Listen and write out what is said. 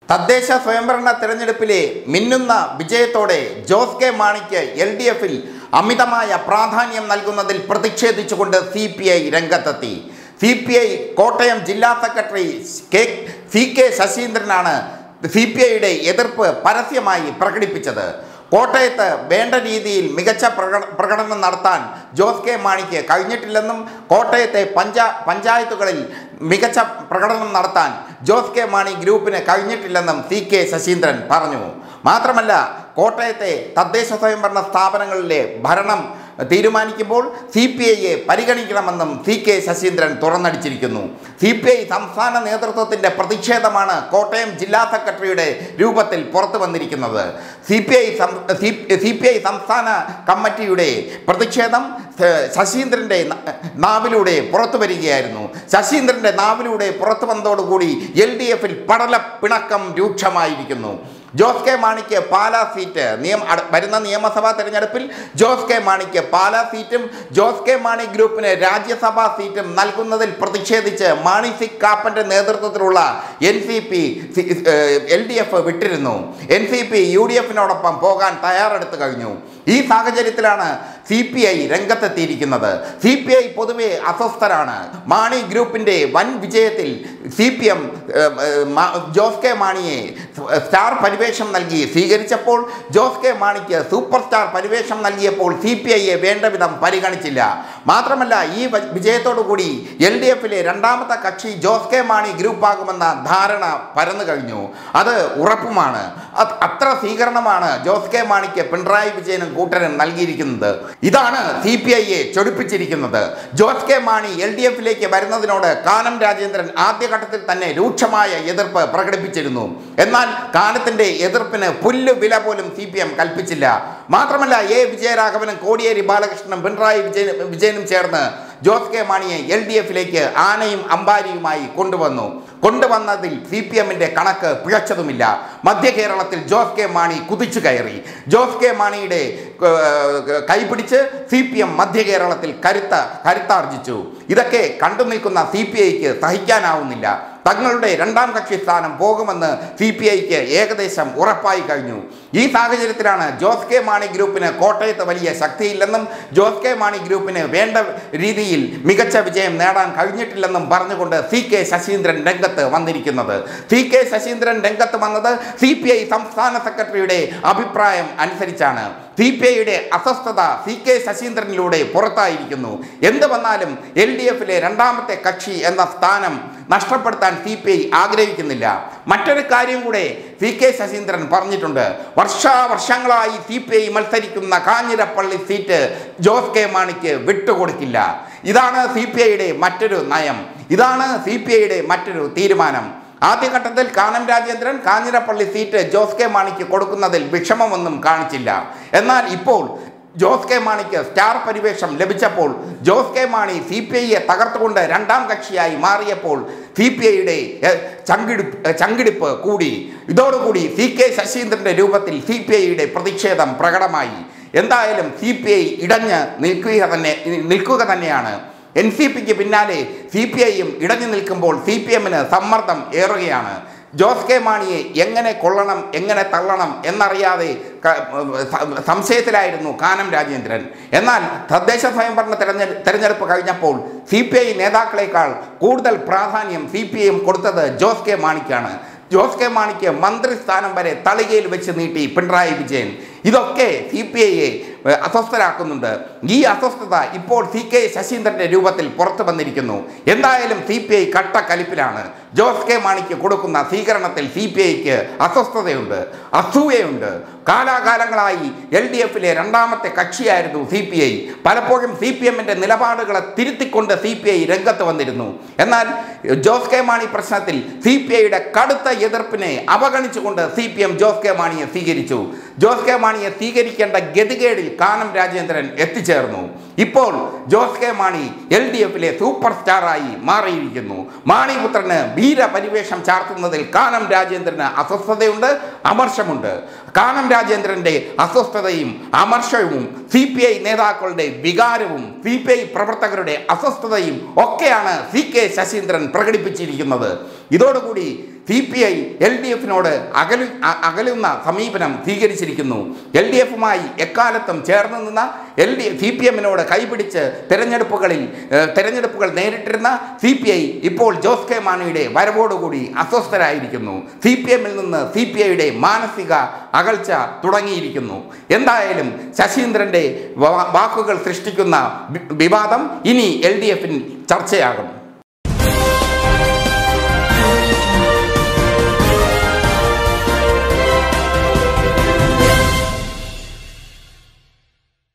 തദ്ദേശ സ്വയംഭരണ തെരഞ്ഞെടുപ്പിലെ മിന്നുന്ന വിജയത്തോടെ ജോസ് കെ മാണിക്ക് എൽ ഡി എഫിൽ അമിതമായ പ്രാധാന്യം നൽകുന്നതിൽ പ്രതിഷേധിച്ചുകൊണ്ട് സി പി ഐ രംഗത്തെത്തി സി പി ഐ കോട്ടയം ജില്ലാ സെക്രട്ടറി കെ സി കെ ശശീന്ദ്രനാണ് സി പി ഐയുടെ എതിർപ്പ് പരസ്യമായി പ്രകടിപ്പിച്ചത് കോട്ടയത്ത് വേണ്ട രീതിയിൽ മികച്ച പ്രകട പ്രകടനം നടത്താൻ ജോസ് കെ മാണിക്ക് കഴിഞ്ഞിട്ടില്ലെന്നും കോട്ടയത്തെ പഞ്ചാ പഞ്ചായത്തുകളിൽ മികച്ച പ്രകടനം നടത്താൻ ജോസ് കെ മാണി ഗ്രൂപ്പിന് കഴിഞ്ഞിട്ടില്ലെന്നും സി കെ ശശീന്ദ്രൻ പറഞ്ഞു മാത്രമല്ല കോട്ടയത്തെ തദ്ദേശ സ്വയംഭരണ സ്ഥാപനങ്ങളിലെ ഭരണം തീരുമാനിക്കുമ്പോൾ സി പി ഐയെ പരിഗണിക്കണമെന്നും സി കെ ശശീന്ദ്രൻ തുറന്നടിച്ചിരിക്കുന്നു സി പി ഐ സംസ്ഥാന നേതൃത്വത്തിൻ്റെ പ്രതിഷേധമാണ് കോട്ടയം ജില്ലാ സെക്രട്ടറിയുടെ രൂപത്തിൽ പുറത്തു വന്നിരിക്കുന്നത് C P I C P I സംസ്ഥാന കമ്മിറ്റിയുടെ പ്രതിഷേധം ഏഹ്, ശശീന്ദ്രൻ്റെ ന- നാവിലൂടെ പുറത്തു വരികയായിരുന്നു ശശീന്ദ്രൻ്റെ നാവിലൂടെ പുറത്തു വന്നതോടുകൂടി എൽ ഡി എഫിൽ പടല പിണക്കം രൂക്ഷമായിരിക്കുന്നു ജോസ് കെ മാണിക്ക് പാലാ സീറ്റ് നിയമ അട- വരുന്ന നിയമസഭാ തെരഞ്ഞെടുപ്പിൽ ജോസ് കെ മാണിക്ക് പാലാ സീറ്റും ജോസ് കെ മാണി ഗ്രൂപ്പിന് രാജ്യസഭാ സീറ്റും നൽകുന്നതിൽ പ്രതിഷേധിച്ച് മാണി സി കാപ്പന്റെ നേതൃത്വത്തിലുള്ള N C P L D F വിട്ടിരുന്നു N C P U D എഫിനോടൊപ്പം പോകാൻ തയ്യാറെടുത്തു കഴിഞ്ഞു ഈ സാഹചര്യത്തിലാണ് സി പി ഐ രംഗത്തെത്തിയിരിക്കുന്നത് സി പി ഐ പൊതുവെ അസ്വസ്ഥരാണ് മാണി ഗ്രൂപ്പിന്റെ വൻ വിജയത്തിൽ C P M Jose K മാണിയെ സ്റ്റാർ പരിവേഷം നൽകി സ്വീകരിച്ചപ്പോൾ ജോസ് കെ മാണിക്ക് സൂപ്പർ സ്റ്റാർ പരിവേഷം നൽകിയപ്പോൾ സി പി ഐയെ വേണ്ട വിധം പരിഗണിച്ചില്ല മാത്രമല്ല ഈ വ- വിജയത്തോടുകൂടി എൽ ഡി എഫിലെ രണ്ടാമത്തെ കക്ഷി ജോസ് കെ മാണി ഗ്രൂപ്പാകുമെന്ന ധാരണ പരന്നു കഴിഞ്ഞു അത് ഉറപ്പുമാണ് അത് അത്ര സ്വീകരണമാണ് ജോസ് കെ മാണിക്ക് പിണറായി വിജയനും കൂട്ടരും നൽകിയിരിക്കുന്നത് ഇതാണ് സി പി ഐയെ ചൊടിപ്പിച്ചിരിക്കുന്നത് Jose K Mani L D എഫിലേക്ക് വരുന്നതിനോട് കാനം രാജേന്ദ്രൻ ആദ്യഘട്ടത്തിൽ തന്നെ രൂക്ഷമായ എതിർപ്പ് പ്രകടിപ്പിച്ചിരുന്നു എന്നാൽ കാനത്തിന്റെ എതിർപ്പിന് പുല്ല് വില പോലും സി പി എം കൽപ്പിച്ചില്ല മാത്രമല്ല എ വിജയരാഘവനും കോടിയേരി ബാലകൃഷ്ണനും പിണറായി വിജയൻ വിജയനും ചേർന്ന് ജോസ് കെ മാണിയെ എൽ ഡി എഫിലേക്ക് ആനയും അമ്പാരിയുമായി കൊണ്ടുവന്നു കൊണ്ടുവന്നതിൽ സി പി എമ്മിന്റെ കണക്ക് പിഴച്ചതുമില്ല മധ്യ കേരളത്തിൽ ജോസ് കെ മാണി കുതിച്ചു കയറി ജോസ് കെ മാണിയുടെ ഏർ, കൈപിടിച്ച് സി പി എം മധ്യ കേരളത്തിൽ കരുത്ത കരുത്താർജിച്ചു ഇതൊക്കെ കണ്ടു നിൽക്കുന്ന സി പി ഐക്ക് സഹിക്കാനാവുന്നില്ല തങ്ങളുടെ രണ്ടാം കക്ഷി സ്ഥാനം പോകുമെന്ന് സി പി ഐക്ക് ഏകദേശം ഉറപ്പായി കഴിഞ്ഞു ഈ സാഹചര്യത്തിലാണ് ജോസ് കെ മാണി ഗ്രൂപ്പിന് കോട്ടയത്ത് വലിയ ശക്തിയില്ലെന്നും ജോസ് കെ മാണി ഗ്രൂപ്പിന് വേണ്ട രീതിയിൽ മികച്ച വിജയം നേടാൻ കഴിഞ്ഞിട്ടില്ലെന്നും പറഞ്ഞുകൊണ്ട് സി കെ ശശീന്ദ്രൻ രംഗത്ത് വന്നിരിക്കുന്നത് സി കെ ശശീന്ദ്രൻ രംഗത്ത് വന്നത് സി പി ഐ സംസ്ഥാന സെക്രട്ടറിയുടെ അഭിപ്രായം അനുസരിച്ചാണ് സി പി ഐയുടെ അസ്വസ്ഥത സി കെ ശശീന്ദ്രനിലൂടെ പുറത്തായിരിക്കുന്നു എന്ത് വന്നാലും എൽ ഡി എഫിലെ രണ്ടാമത്തെ കക്ഷി എന്ന സ്ഥാനം നഷ്ടപ്പെടുത്താൻ സി പി ഐ ആഗ്രഹിക്കുന്നില്ല മറ്റൊരു കാര്യം കൂടെ സി കെ ശശീന്ദ്രൻ പറഞ്ഞിട്ടുണ്ട് വർഷാവർഷങ്ങളായി സി പി ഐ മത്സരിക്കുന്ന കാഞ്ഞിരപ്പള്ളി സീറ്റ് ജോസ് കെ മാണിക്ക് വിട്ടുകൊടുക്കില്ല ഇതാണ് സി പി ഐയുടെ മറ്റൊരു നയം ഇതാണ് സി പി ഐയുടെ മറ്റൊരു തീരുമാനം ആദ്യഘട്ടത്തിൽ കാനം രാജേന്ദ്രൻ കാഞ്ഞിരപ്പള്ളി സീറ്റ് ജോസ് കെ മാണിക്ക് കൊടുക്കുന്നതിൽ വിഷമമൊന്നും കാണിച്ചില്ല എന്നാൽ ഇപ്പോൾ ജോസ് കെ മാണിക്ക് സ്റ്റാർ പരിവേഷം ലഭിച്ചപ്പോൾ Jose K Mani C P ഐയെ തകർത്തുകൊണ്ട് രണ്ടാം കക്ഷിയായി മാറിയപ്പോൾ സി പി ഐയുടെ ചങ്കിടിപ്പ് ചങ്കിടിപ്പ് കൂടി ഇതോടുകൂടി സി കെ ശശീന്ദ്രന്റെ രൂപത്തിൽ സി പി ഐയുടെ പ്രതിഷേധം പ്രകടമായി എന്തായാലും സി പി ഐ ഇടഞ്ഞ് നിൽക്കുക തന്നെ നിൽക്കുക തന്നെയാണ് എൻ സി പിക്ക് പിന്നാലെ സി പി ഐയും ഇടഞ്ഞു നിൽക്കുമ്പോൾ സി പി എമ്മിന് സമ്മർദ്ദം ഏറുകയാണ് ജോസ് കെ മാണിയെ എങ്ങനെ കൊള്ളണം എങ്ങനെ തള്ളണം എന്നറിയാതെ ക- സ- സംശയത്തിലായിരുന്നു കാനം രാജേന്ദ്രൻ എന്നാൽ തദ്ദേശ സ്വയംഭരണ തെരഞ്ഞെ തെരഞ്ഞെടുപ്പ് കഴിഞ്ഞപ്പോൾ സി പി ഐ നേതാക്കളെക്കാൾ കൂടുതൽ പ്രാധാന്യം സി പി ഐ കൊടുത്തത് ജോസ് കെ മാണിക്കാണ് ജോസ് കെ മാണിക്ക് മന്ത്രിസ്ഥാനം വരെ തളികയിൽ വെച്ച് നീട്ടി പിണറായി വിജയൻ ഇതൊക്കെ സി പി ഐയെ അസ്വസ്ഥരാക്കുന്നുണ്ട് ഈ അസ്വസ്ഥത ഇപ്പോൾ സി കെ ശശീന്ദ്രന്റെ രൂപത്തിൽ പുറത്തു വന്നിരിക്കുന്നു എന്തായാലും സി പി ഐ കട്ടക്കലിപ്പിലാണ് ജോസ് കെ മാണിക്ക് കൊടുക്കുന്ന സ്വീകരണത്തിൽ സി പി ഐക്ക് അസ്വസ്ഥതയുണ്ട് അസൂയയുണ്ട് കാലാകാലങ്ങളായി എൽ ഡി എഫിലെ രണ്ടാമത്തെ കക്ഷിയായിരുന്നു സി പി ഐ പലപ്പോഴും സി പി എമ്മിൻ്റെ നിലപാടുകളെ തിരുത്തിക്കൊണ്ട് സി പി ഐ രംഗത്ത് വന്നിരുന്നു എന്നാൽ ജോസ് കെ മാണി പ്രശ്നത്തിൽ സി പി ഐയുടെ കടുത്ത എതിർപ്പിനെ അവഗണിച്ചുകൊണ്ട് C P M Jose K മാണിയെ സ്വീകരിച്ചു ജോസ് കെ മാണിയെ സ്വീകരിക്കേണ്ട ഗതികേടിൽ കാനം രാജേന്ദ്രൻ എത്തിച്ചേർന്നു ഇപ്പോൾ Jose K Mani L D എഫിലെ സൂപ്പർ സ്റ്റാറായി മാറിയിരിക്കുന്നു മാണിപുത്രന് വീരപരിവേഷം ചാർത്തുന്നതിൽ കാനം രാജേന്ദ്രന് അസ്വസ്ഥതയുണ്ട് അമർഷമുണ്ട് കാനം രാജേന്ദ്രന്റെ അസ്വസ്ഥതയും അമർഷവും സി പി ഐ നേതാക്കളുടെ വികാരവും സി പി ഐ പ്രവർത്തകരുടെ അസ്വസ്ഥതയും ഒക്കെയാണ് സി കെ ശശീന്ദ്രൻ പ്രകടിപ്പിച്ചിരിക്കുന്നത് ഇതോടുകൂടി C P I L D എഫിനോട് അകലു അ- അകലുന്ന സമീപനം സ്വീകരിച്ചിരിക്കുന്നു എൽ ഡി എഫുമായി എക്കാലത്തും ചേർന്ന് നിന്ന എൽ ഡി സി പി എമ്മിനോട് കൈപിടിച്ച് തെരഞ്ഞെടുപ്പുകളിൽ ഏഹ്, തെരഞ്ഞെടുപ്പുകൾ നേരിട്ടിരുന്ന സി പി ഐ ഇപ്പോൾ ജോസ് കെ മാണിയുടെ വരവോടുകൂടി അസ്വസ്ഥരായിരിക്കുന്നു സി പി എമ്മിൽ നിന്ന് സി പി ഐയുടെ മാനസിക അകൽച്ച തുടങ്ങിയിരിക്കുന്നു എന്തായാലും ശശീന്ദ്രൻ്റെ വാ- വാക്കുകൾ സൃഷ്ടിക്കുന്ന വി- വിവാദം ഇനി എൽ ഡി എഫിൽ ചർച്ചയാകും